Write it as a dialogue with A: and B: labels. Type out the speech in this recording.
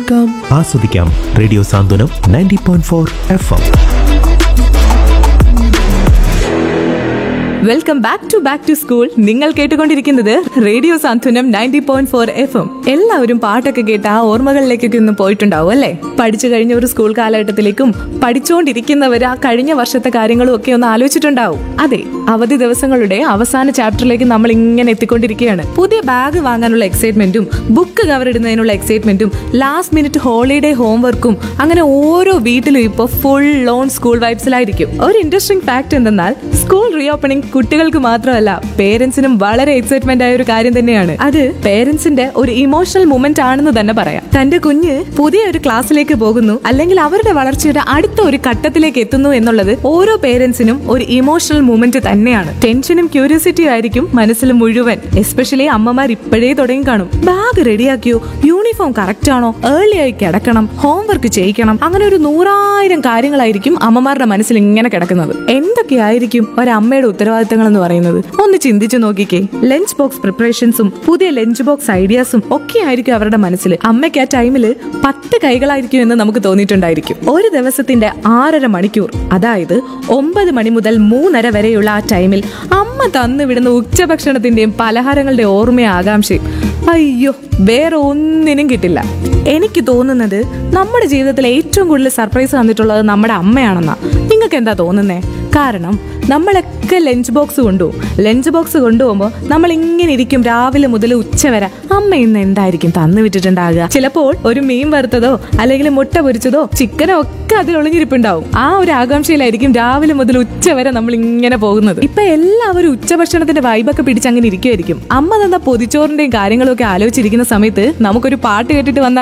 A: കേൾക്കാം ആസ്വദിക്കാം radio Santhwanam ninety point four F M
B: welcome back to back to school നിങ്ങൾ കേട്ടുകൊണ്ടിരിക്കുന്നത് radio Santhwanam ninety point four F M എല്ലാവരും പാട്ടൊക്കെ കേട്ട് ആ ഓർമ്മകളിലേക്കൊക്കെ ഒന്ന് പോയിട്ടുണ്ടാവും അല്ലേ പഠിച്ചു കഴിഞ്ഞ ഒരു സ്കൂൾ കാലഘട്ടത്തിലേക്കും പഠിച്ചുകൊണ്ടിരിക്കുന്നവർ ആ കഴിഞ്ഞ വർഷത്തെ കാര്യങ്ങളും ഒക്കെ ഒന്ന് ആലോചിച്ചിട്ടുണ്ടാവും അതെ അവധി ദിവസങ്ങളുടെ അവസാന ചാപ്റ്ററിലേക്ക് നമ്മൾ ഇങ്ങനെ എത്തിക്കൊണ്ടിരിക്കുകയാണ് പുതിയ ബാഗ് വാങ്ങാനുള്ള എക്സൈറ്റ്മെന്റും ബുക്ക് കവർ ഇടുന്നതിനുള്ള എക്സൈറ്റ്മെന്റും ലാസ്റ്റ് മിനിറ്റ് ഹോളിഡേ ഹോംവർക്കും അങ്ങനെ ഓരോ വീട്ടിലും ഇപ്പോൾ ഫുൾ ലോൺ സ്കൂൾ വൈബ്സിലായിരിക്കും ഒരു ഇൻട്രസ്റ്റിംഗ് ഫാക്ട് എന്തെന്നാൽ സ്കൂൾ റീ ഓപ്പണിംഗ് കുട്ടികൾക്ക് മാത്രമല്ല പേരൻസിനും വളരെ എക്സൈറ്റ്മെന്റ് ആയ ഒരു കാര്യം തന്നെയാണ് അത് പേരൻസിന്റെ ഒരു ഇമോഷണൽ മൂമെന്റ് ആണെന്ന് തന്നെ പറയാം തന്റെ കുഞ്ഞ് പുതിയ ഒരു ക്ലാസ്സിലേക്ക് പോകുന്നു അല്ലെങ്കിൽ അവരുടെ വളർച്ചയുടെ അടുത്ത ഒരു ഘട്ടത്തിലേക്ക് എത്തുന്നു എന്നുള്ളത് ഓരോ പേരൻസിനും ഒരു ഇമോഷണൽ മൂമെന്റ് തന്നെയാണ് ടെൻഷനും ക്യൂരിയോസിറ്റിയും ആയിരിക്കും മനസ്സിൽ മുഴുവൻ എസ്പെഷ്യലി അമ്മമാർ ഇപ്പോഴേ തുടങ്ങി കാണും ബാഗ് റെഡിയാക്കിയോ യൂണിഫോം കറക്റ്റ് ആണോ ഏർലി ആയി കിടക്കണം ഹോംവർക്ക് ചെയ്യിക്കണം അങ്ങനെ ഒരു നൂറായിരം കാര്യങ്ങളായിരിക്കും അമ്മമാരുടെ മനസ്സിൽ ഇങ്ങനെ കിടക്കുന്നത് എന്തൊക്കെയായിരിക്കും ഒരമ്മയുടെ ഉത്തരവാദിത്തങ്ങൾ എന്ന് പറയുന്നത് ഒന്ന് ചിന്തിച്ചു നോക്കിക്കേ ലഞ്ച് ബോക്സ് പ്രിപ്പറേഷൻസും പുതിയ ലഞ്ച് ബോക്സ് ഐഡിയാസും ഒക്കെ ആയിരിക്കും അവരുടെ മനസ്സിൽ അമ്മയ്ക്ക് ആ ടൈമിൽ പത്ത് കൈകളായിരിക്കും എന്ന് നമുക്ക് തോന്നിയിട്ടുണ്ടായിരിക്കും ഒരു ദിവസത്തിന്റെ ആറര മണിക്കൂർ അതായത് ഒമ്പത് മണി മുതൽ മൂന്നര വരെയുള്ള ആ ടൈമിൽ അമ്മ തന്നു വിടുന്ന ഉച്ചഭക്ഷണത്തിന്റെയും പലഹാരങ്ങളുടെ ഓർമ്മയും ആകാംക്ഷയും അയ്യോ വേറെ ഒന്നിനും കിട്ടില്ല എനിക്ക് തോന്നുന്നത് നമ്മുടെ ജീവിതത്തിൽ ഏറ്റവും കൂടുതൽ സർപ്രൈസ് തന്നിട്ടുള്ളത് നമ്മുടെ അമ്മയാണെന്നാ നിങ്ങൾക്ക് എന്താ തോന്നുന്നേ കാരണം നമ്മളൊക്കെ ലഞ്ച് ബോക്സ് കൊണ്ടുപോകും ലഞ്ച് ബോക്സ് കൊണ്ടുപോകുമ്പോൾ നമ്മൾ ഇങ്ങനെ ഇരിക്കും രാവിലെ മുതൽ ഉച്ച വരെ അമ്മ ഇന്ന് എന്തായിരിക്കും തന്നു വിട്ടിട്ടുണ്ടാകുക ചിലപ്പോൾ ഒരു മീൻ വറുത്തതോ അല്ലെങ്കിൽ മുട്ട പൊരിച്ചതോ ചിക്കനോ ഒക്കെ അതിൽ ഒളിഞ്ഞിരിപ്പുണ്ടാവും ആ ഒരു ആകാംക്ഷയിലായിരിക്കും രാവിലെ മുതൽ ഉച്ച വരെ നമ്മൾ ഇങ്ങനെ പോകുന്നത് ഇപ്പൊ എല്ലാവരും ഉച്ചഭക്ഷണത്തിന്റെ വൈബൊക്കെ പിടിച്ച് അങ്ങനെ ഇരിക്കുമായിരിക്കും അമ്മ തന്ന പൊതിച്ചോറിന്റെയും കാര്യങ്ങളും ഒക്കെ ആലോചിച്ചിരിക്കുന്ന സമയത്ത് നമുക്കൊരു പാട്ട് കേട്ടിട്ട് വന്ന